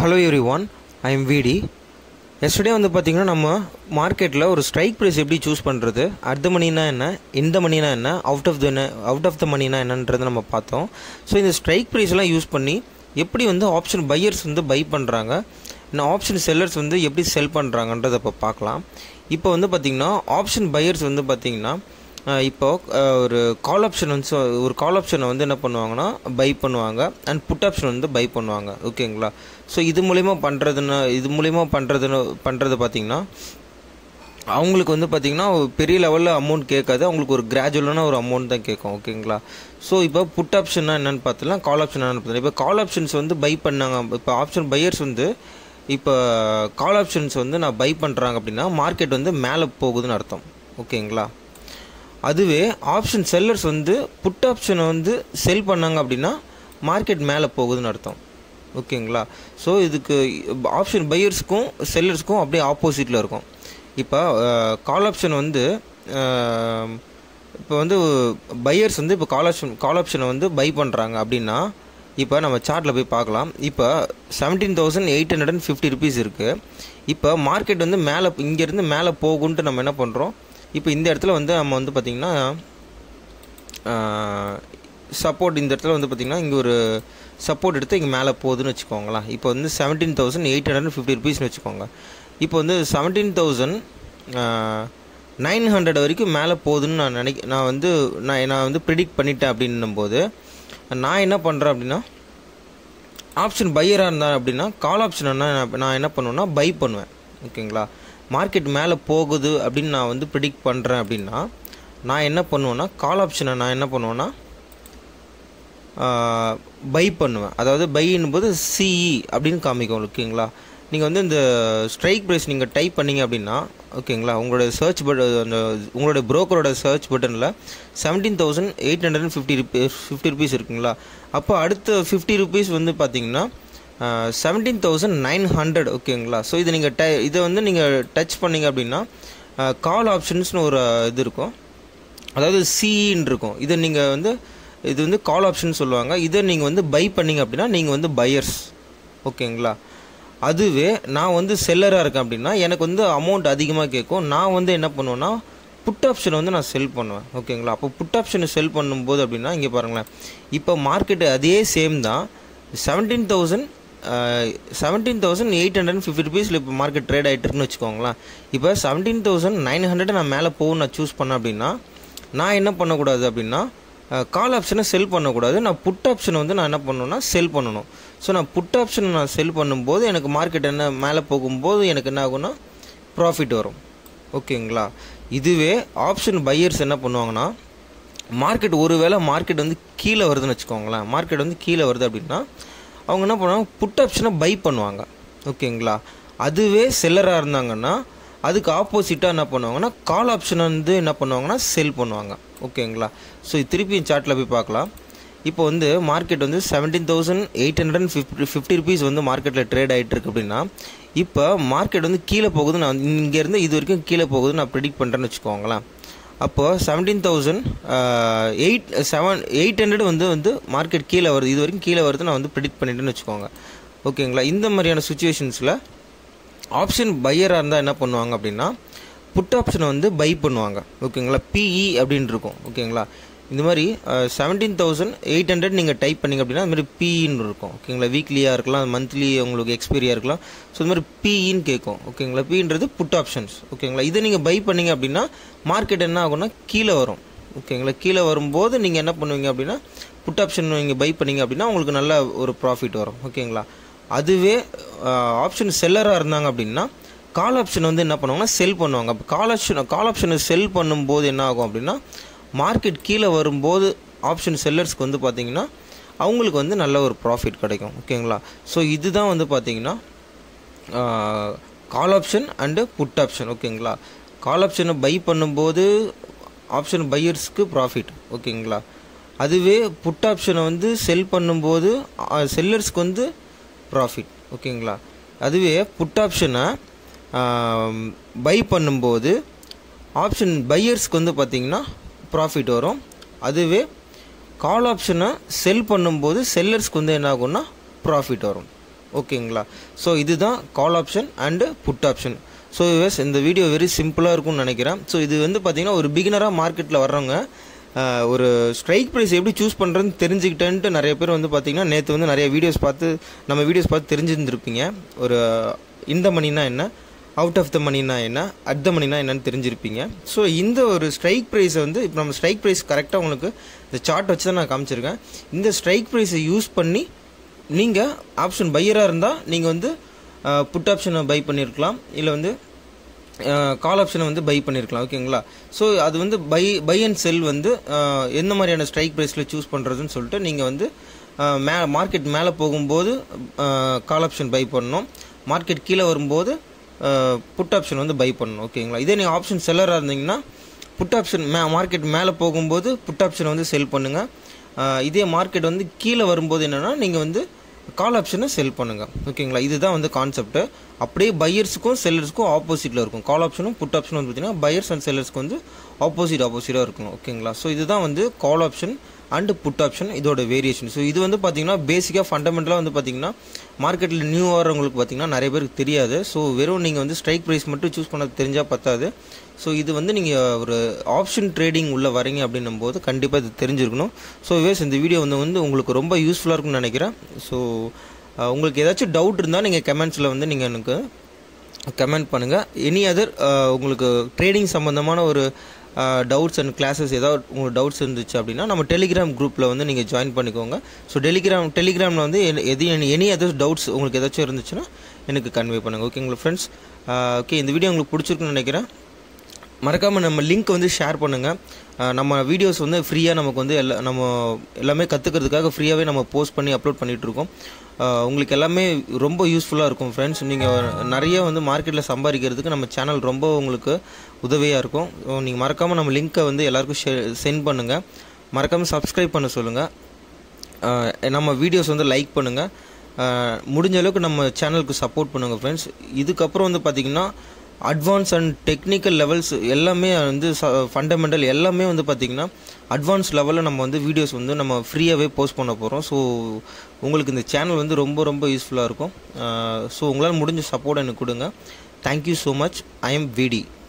hello everyone I am விடி yesterday வந்து பார்த்திங்கன்னா நம்ம மார்க்கெட்டில் ஒரு ஸ்ட்ரைக் ப்ரைஸ் எப்படி சூஸ் பண்ணுறது அட் த மணினா என்ன இந்த மணினா என்ன out of the out of the மணினா என்னன்றது நம்ம பார்த்தோம் ஸோ இந்த ஸ்ட்ரைக் ப்ரைஸ்லாம் யூஸ் பண்ணி எப்படி வந்து ஆப்ஷன் பையர்ஸ் வந்து பை பண்ணுறாங்க இன்னும் ஆப்ஷன் செல்லர்ஸ் வந்து எப்படி செல் பண்ணுறாங்கன்றதை இப்போ பார்க்கலாம் இப்போ வந்து பார்த்திங்கன்னா ஆப்ஷன் பையர்ஸ் வந்து பார்த்திங்கன்னா அஹ் இப்போ அஹ் ஒரு கால் ஆப்ஷன் வந்து சொ- ஒரு கால் ஆப்ஷனை வந்து என்ன பண்ணுவாங்கன்னா பை பண்ணுவாங்க அண்ட் புட் ஆப்ஷன் வந்து பை பண்ணுவாங்க ஓகேங்களா ஸோ இது மூலிமா பண்ணுறதுன்னு இது மூலிமா பண்ணுறதுன்னு பண்ணுறது பார்த்தீங்கன்னா அவங்களுக்கு வந்து பார்த்திங்கன்னா பெரிய லெவலில் அமௌண்ட் கேட்காது அவங்களுக்கு ஒரு கிராஜுவலான ஒரு அமௌண்ட் தான் கேட்கும் ஓகேங்களா ஸோ இப்போ புட் ஆப்ஷன்னா என்னென்னு பார்த்துலாம் கால் ஆப்ஷன் என்னென்னு பார்த்தலாம் இப்போ கால் ஆப்ஷன்ஸ் வந்து பை பண்ணாங்க இப்போ ஆப்ஷன் பையர்ஸ் வந்து இப்போ கால் ஆப்ஷன்ஸ் வந்து நான் பை பண்ணுறாங்க அப்படின்னா மார்க்கெட் வந்து மேலே போகுதுன்னு அர்த்தம் ஓகேங்களா அதுவே ஆப்ஷன் செல்லர்ஸ் வந்து புட் ஆப்ஷனை வந்து செல் பண்ணாங்க அப்படின்னா மார்க்கெட் மேலே போகுதுன்னு அர்த்தம் ஓகேங்களா ஸோ இதுக்கு ஆப்ஷன் பையர்ஸ்க்கும் செல்லர்ஸ்க்கும் அப்படியே ஆப்போசிட்டில் இருக்கும் இப்போ கால் ஆப்ஷன் வந்து அஹ், இப்போ வந்து பையர்ஸ் வந்து இப்போ கால் ஆப்ஷன் கால் ஆப்ஷனை வந்து பை பண்ணுறாங்க அப்படின்னா இப்போ நம்ம சார்ட்டில் போய் பார்க்கலாம் இப்போ seventeen thousand eight hundred and fifty rupees இருக்குது இப்போ மார்க்கெட் வந்து மேலே இங்கேருந்து மேலே போகுன்ட்டு நம்ம என்ன பண்ணுறோம் இப்போ இந்த இடத்துல வந்து நம்ம வந்து பார்த்திங்கன்னா சப்போர்ட் இந்த இடத்துல வந்து பார்த்திங்கன்னா இங்கே ஒரு சப்போர்ட் எடுத்து இங்கே மேலே போகுதுன்னு வச்சுக்கோங்களேன் இப்போ வந்து seventeen thousand eight hundred fifty ருபீஸ்னு வச்சுக்கோங்க இப்போ வந்து செவன்டீன் தௌசண்ட் நைன் ஹண்ட்ரட் வரைக்கும் மேலே போகுதுன்னு நான் நினைக்க நான் வந்து நான் நான் வந்து ப்ரிடிக்ட் பண்ணிட்டேன் அப்படின்னும் போது நான் என்ன பண்ணுறேன் அப்படின்னா ஆப்ஷன் பையராக இருந்தால் அப்படின்னா கால் ஆப்ஷன் நான் என்ன பண்ணுவேன்னா பை பண்ணுவேன் ஓகேங்களா மார்க்கெட் மேலே போகுது அப்படின்னு நான் வந்து ப்ரிடிக்ட் பண்ணுறேன் அப்படின்னா நான் என்ன பண்ணுவேன்னா கால் ஆப்ஷனை நான் என்ன பண்ணுவேன்னா பை பண்ணுவேன் அதாவது பைன்னும் போது சிஇ அப்படின்னு காமிக்கும் ஓகேங்களா நீங்கள் வந்து இந்த ஸ்ட்ரைக் ப்ரைஸ் நீங்கள் டைப் பண்ணீங்க அப்படின்னா ஓகேங்களா உங்களோட சர்ச் பட் அந்த உங்களோட ப்ரோக்கரோட சர்ச் பட்டனில் seventeen thousand eight hundred and fifty rupees fifty rupees இருக்குங்களா அப்போ அடுத்த ஃபிஃப்டி ருபீஸ் வந்து பார்த்தீங்கன்னா செவன்டீன் தௌசண்ட் நைன் ஹண்ட்ரட் ஓகேங்களா ஸோ இது நீங்கள் டை இதை வந்து நீங்கள் டச் பண்ணீங்க அப்படின்னா கால் ஆப்ஷன்ஸ்னு ஒரு இது இருக்கும் அதாவது சிஇன்னு இருக்கும் இதை நீங்கள் வந்து இது வந்து கால் ஆப்ஷன் சொல்லுவாங்க இதை நீங்கள் வந்து பை பண்ணீங்க அப்படின்னா நீங்கள் வந்து பையர்ஸ் ஓகேங்களா அதுவே நான் வந்து செல்லராக இருக்கேன் அப்படின்னா எனக்கு வந்து அமௌண்ட் அதிகமாக கேட்கும் நான் வந்து என்ன பண்ணுவேன்னா புட் ஆப்ஷனை வந்து நான் செல் பண்ணுவேன் ஓகேங்களா அப்போ புட் ஆப்ஷனை செல் பண்ணும்போது அப்படின்னா இங்கே பாருங்களேன் இப்போ மார்க்கெட்டு அதே சேம் தான் seventeen thousand seventeen thousand eight hundred fifty ருபீஸில் இப்போ மார்க்கெட் ட்ரேட் ஆகிட்டு இருக்குன்னு வச்சுக்கோங்களேன் இப்போ செவன்டீன் தௌசண்ட் நைன் ஹண்ட்ரட் நான் மேலே போகும் நான் சூஸ் பண்ணேன் அப்படின்னா நான் என்ன பண்ணக்கூடாது அப்படின்னா கால் ஆப்ஷனை செல் பண்ணக்கூடாது நான் புட் ஆப்ஷனை வந்து நான் என்ன பண்ணணும்னா செல் பண்ணணும் ஸோ நான் புட் ஆப்ஷனை நான் செல் பண்ணும்போது எனக்கு மார்க்கெட் என்ன மேலே போகும்போது எனக்கு என்ன ஆகும்னா ப்ராஃபிட் வரும் ஓகேங்களா இதுவே ஆப்ஷன் பையர்ஸ் என்ன பண்ணுவாங்கன்னா மார்க்கெட் ஒருவேளை மார்க்கெட் வந்து கீழே வருதுன்னு வச்சுக்கோங்களேன் மார்க்கெட் வந்து கீழே வருது அப்படின்னா அவங்க என்ன பண்ணுவாங்க புட் ஆப்ஷனை பை பண்ணுவாங்க ஓகேங்களா அதுவே செல்லராக இருந்தாங்கன்னா அதுக்கு ஆப்போசிட்டாக என்ன பண்ணுவாங்கன்னா கால் ஆப்ஷன் வந்து என்ன பண்ணுவாங்கன்னா செல் பண்ணுவாங்க ஓகேங்களா ஸோ திருப்பி சார்ட்டில் போய் பார்க்கலாம் இப்போ வந்து மார்க்கெட் வந்து seventeen thousand eight hundred and fifty fifty rupees வந்து மார்க்கெட்டில் ட்ரேட் ஆகிட்டு இருக்கு அப்படின்னா இப்போ மார்க்கெட் வந்து கீழே போகுது நான் இங்கேருந்து இது வரைக்கும் கீழே போகுது நான் ப்ரிடிக்ட் பண்ணுறேன்னு வச்சுக்கோங்களேன் அப்போது seventeen thousand eight seven eight hundred வந்து வந்து மார்க்கெட் கீழே வருது இது வரைக்கும் கீழே வருது நான் வந்து ப்ரிடிக்ட் பண்ணிட்டேன்னு வச்சுக்கோங்க ஓகேங்களா இந்த மாதிரியான சுச்சுவேஷன்ஸில் ஆப்ஷன் பையராக இருந்தால் என்ன பண்ணுவாங்க அப்படின்னா புட் ஆப்ஷனை வந்து பை பண்ணுவாங்க ஓகேங்களா பிஇ அப்படின்னு இருக்கும் ஓகேங்களா இந்த மாதிரி செவன்டீன் தௌசண்ட் எயிட் ஹண்ட்ரட் நீங்கள் டைப் பண்ணிங்க அப்படின்னா இந்த மாதிரி பிஇன்னு இருக்கும் ஓகேங்களா வீக்லியாக இருக்கலாம் மந்த்லி உங்களுக்கு எக்ஸ்பீரியாக இருக்கலாம் ஸோ இந்த மாதிரி பிஇன்னு கேட்கும் ஓகேங்களா பின்றது புட் ஆப்ஷன்ஸ் ஓகேங்களா இதை நீங்கள் பை பண்ணீங்க அப்படின்னா மார்க்கெட் என்ன ஆகும்னா கீழே வரும் ஓகேங்களா கீழே வரும்போது நீங்கள் என்ன பண்ணுவீங்க அப்படின்னா புட் ஆப்ஷன் நீங்கள் பை பண்ணீங்க அப்படின்னா உங்களுக்கு நல்ல ஒரு ப்ராஃபிட் வரும் ஓகேங்களா அதுவே ஆப்ஷன் செல்லராக இருந்தாங்க அப்படின்னா கால் ஆப்ஷன் வந்து என்ன பண்ணுவாங்கன்னா செல் பண்ணுவாங்க அப்போ கால் ஆப்ஷன் கால் ஆப்ஷனை செல் பண்ணும்போது என்ன ஆகும் அப்படின்னா மார்க்கெட் கீழே வரும்போது ஆப்ஷன் செல்லர்ஸ்க்கு வந்து பார்த்தீங்கன்னா அவங்களுக்கு வந்து நல்ல ஒரு ப்ராஃபிட் கிடைக்கும் ஓகேங்களா ஸோ இதுதான் வந்து பார்த்தீங்கன்னா call option and put option ஓகேங்களா கால் ஆப்ஷனை பை பண்ணும்போது ஆப்ஷன் பையர்ஸ்க்கு ப்ராஃபிட் ஓகேங்களா அதுவே புட் ஆப்ஷனை வந்து செல் பண்ணும்போது செல்லர்ஸ்க்கு வந்து ப்ராஃபிட் ஓகேங்களா அதுவே புட் ஆப்ஷனை பை பண்ணும்போது ஆப்ஷன் பையர்ஸ்க்கு வந்து பார்த்திங்கன்னா ப்ராஃபிட் வரும் அதுவே கால் ஆப்ஷனை செல் பண்ணும்போது செல்லர்ஸ்க்கு வந்து என்ன ஆகும்னா ப்ராஃபிட் வரும் ஓகேங்களா ஸோ இதுதான் call option and put option so yes இந்த வீடியோ வெரி சிம்பிளாக இருக்கும்னு நினைக்கிறேன் ஸோ இது வந்து பார்த்தீங்கன்னா ஒரு பிகினராக மார்க்கெட்டில் வர்றவங்க ஆஹ், ஒரு ஸ்ட்ரைக் ப்ரைஸ் எப்படி சூஸ் பண்ணுறதுன்னு தெரிஞ்சுக்கிட்டேன்ட்டு நிறைய பேர் வந்து பார்த்தீங்கன்னா நேற்று வந்து நிறைய வீடியோஸ் பார்த்து நம்ம வீடியோஸ் பார்த்து தெரிஞ்சிருந்துருப்பீங்க ஒரு இந்த மணினா என்ன அவுட் ஆஃப் த மணினா என்ன அட் த மணினா என்னன்னு தெரிஞ்சிருப்பீங்க ஸோ இந்த ஒரு ஸ்ட்ரைக் ப்ரைஸை வந்து இப்போ நம்ம ஸ்ட்ரைக் ப்ரைஸ் கரெக்டாக உங்களுக்கு இந்த சார்ட் வச்சு தான் நான் காமிச்சிருக்கேன் இந்த ஸ்ட்ரைக் ப்ரைஸை யூஸ் பண்ணி நீங்கள் ஆப்ஷன் பையராக இருந்தால் நீங்கள் வந்து புட் ஆப்ஷனை பை பண்ணியிருக்கலாம் இல்லை வந்து கால் ஆப்ஷனை வந்து பை பண்ணியிருக்கலாம் ஓகேங்களா ஸோ அது வந்து பை பை அண்ட் செல் வந்து அஹ், எந்த மாதிரியான ஸ்ட்ரைக் ப்ரைஸில் சூஸ் பண்ணுறதுன்னு சொல்லிட்டு நீங்கள் வந்து அஹ், மே மார்க்கெட் மேலே போகும்போது கால் ஆப்ஷன் பை பண்ணணும் மார்க்கெட் கீழே வரும்போது புட் ஆப்ஷன் வந்து பை பண்ணணும் ஓகேங்களா இதே நீங்கள் ஆப்ஷன் செல்லராக இருந்தீங்கன்னா புட் ஆப்ஷன் மே மார்க்கெட் மேலே போகும்போது புட் ஆப்ஷனை வந்து செல் பண்ணுங்கள் இதே மார்க்கெட் வந்து கீழே வரும்போது என்னென்னா நீங்கள் வந்து கால் ஆப்ஷனை செல் பண்ணுங்கள் ஓகேங்களா இதுதான் வந்து கான்செப்ட் அப்படியே பையர்ஸுக்கும் செல்லர்ஸ்க்கும் ஆப்போசிட்டில் இருக்கும் கால் ஆப்ஷனும் புட் ஆப்ஷனும் வந்து பார்த்தீங்கன்னா பையர்ஸ் அண்ட் செல்லர்ஸ்க்கு வந்து ஆப்போசிட் ஆப்போசிட்டாக இருக்கணும் ஓகேங்களா ஸோ இதுதான் வந்து call option and put option இதோட வேரியேஷன் ஸோ இது வந்து பார்த்தீங்கன்னா பேசிக்காக ஃபண்டமெண்டலாக வந்து பார்த்தீங்கன்னா மார்க்கெட்டில் நியூ வரவங்களுக்கு பார்த்தீங்கன்னா நிறைய பேருக்கு தெரியாது ஸோ வெறும் நீங்கள் வந்து ஸ்ட்ரைக் ப்ரைஸ் மட்டும் சூஸ் பண்ண தெரிஞ்சால் பத்தாது ஸோ இது வந்து நீங்கள் ஒரு ஆப்ஷன் ட்ரேடிங் உள்ளே வரீங்க அப்படின்னும் போது கண்டிப்பாக இது தெரிஞ்சிருக்கணும் ஸோ வேஸ் இந்த வீடியோ வந்து வந்து உங்களுக்கு ரொம்ப யூஸ்ஃபுல்லாக இருக்கும்னு நினைக்கிறேன் ஸோ உங்களுக்கு ஏதாச்சும் டவுட் இருந்தால் நீங்கள் கமெண்ட்ஸில் வந்து நீங்கள் எனக்கு கமெண்ட் பண்ணுங்கள் எனி அதர் உங்களுக்கு ட்ரேடிங் சம்மந்தமான ஒரு டவுட்ஸ் அண்ட் கிளாஸஸ் ஏதாவது உங்களுக்கு டவுட்ஸ் இருந்துச்சு அப்படின்னா நம்ம டெலிகிராம் குரூப்பில் வந்து நீங்கள் ஜாயின் பண்ணிக்கோங்க ஸோ டெலிகிராம் டெலிகிராமில் வந்து என- எது எனி அதர் டவுட்ஸ் உங்களுக்கு ஏதாச்சும் இருந்துச்சுன்னா எனக்கு கன்வே பண்ணுங்கள் ஓகேங்களா ஃப்ரெண்ட்ஸ் ஓகே இந்த வீடியோ உங்களுக்கு பிடிச்சிருக்குன்னு நினைக்கிறேன் மறக்காமல் நம்ம லிங்க் வந்து ஷேர் பண்ணுங்கள் நம்ம வீடியோஸ் வந்து ஃப்ரீயாக நமக்கு வந்து எல்லா நம்ம எல்லாமே கற்றுக்கிறதுக்காக ஃப்ரீயாகவே நம்ம போஸ்ட் பண்ணி அப்லோட் பண்ணிகிட்ருக்கோம் உங்களுக்கு எல்லாமே ரொம்ப யூஸ்ஃபுல்லாக இருக்கும் ஃப்ரெண்ட்ஸ் நீங்கள் நிறைய வந்து மார்க்கெட்டில் சம்பாதிக்கிறதுக்கு நம்ம சேனல் ரொம்ப உங்களுக்கு உதவியாக இருக்கும் நீங்கள் மறக்காமல் நம்ம லிங்க்கை வந்து எல்லாருக்கும் ஷே சென்ட் பண்ணுங்கள் மறக்காமல் சப்ஸ்கிரைப் பண்ண சொல்லுங்கள் நம்ம வீடியோஸ் வந்து லைக் பண்ணுங்கள் முடிஞ்ச அளவுக்கு நம்ம சேனலுக்கு சப்போர்ட் பண்ணுங்கள் ஃப்ரெண்ட்ஸ் இதுக்கப்புறம் வந்து பார்த்திங்கன்னா அட்வான்ஸ் அண்ட் டெக்னிக்கல் லெவல்ஸ் எல்லாமே வந்து ஃபண்டமெண்டல் எல்லாமே வந்து பார்த்திங்கன்னா அட்வான்ஸ் லெவலில் நம்ம வந்து வீடியோஸ் வந்து நம்ம ஃப்ரீயாகவே போஸ்ட் பண்ண போகிறோம் ஸோ உங்களுக்கு இந்த சேனல் வந்து ரொம்ப ரொம்ப யூஸ்ஃபுல்லாக இருக்கும் ஸோ உங்களால் முடிஞ்ச சப்போர்ட் எனக்கு கொடுங்க thank you so much I am விடி